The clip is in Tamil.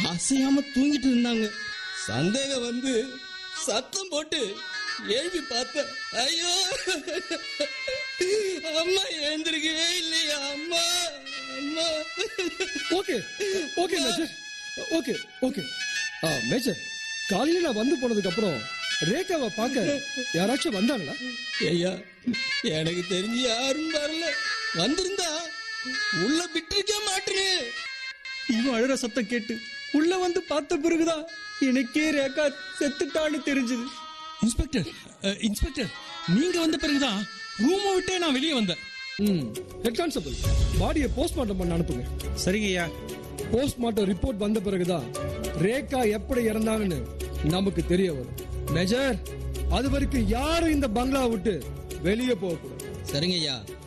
அசையாம தூங்கிட்டு இருந்தாங்க சந்தேகம் வந்து சத்தம் போட்டு எழுப்பி பார்த்தேன் ஐயோ அம்மா எழுந்திருக்கவே இல்லையா அம்மா அம்மா okay okay major okay okay ஆ மேஜர் காலையில நான் வந்து போனதுக்கு அப்புறம் ரேகாவை பார்க்க யாராச்சும் வந்தாங்களா ஐயா எனக்கு தெரிஞ்சு யாரும் வரல வந்திருந்தா உள்ள விட்டுருக்க மாட்டேனே இவன் அழுற சத்தம் கேட்டு உள்ள வந்து பார்த்த பிறகுதான் எனக்கே ரேகா செத்துட்டான்னு தெரிஞ்சது இன்ஸ்பெக்டர் அஹ், இன்ஸ்பெக்டர் நீங்க வந்த பிறகுதான் ரூமை விட்டே நான் வெளியே வந்தேன் ம் ஹெட் கான்ஸ்டபிள் பாடியை போஸ்ட்மார்ட்டம் பண்ண அனுப்புங்க சரிங்கய்யா போஸ்ட்மார்ட்டம் ரிப்போர்ட் வந்த பிறகுதான் ரேகா எப்படி இறந்தாங்கன்னு நமக்கு தெரிய வரும் மேஜர் அது வரைக்கும் யாரும் இந்த பங்களா விட்டு வெளியே போகக்கூடாது சரிங்க ஐயா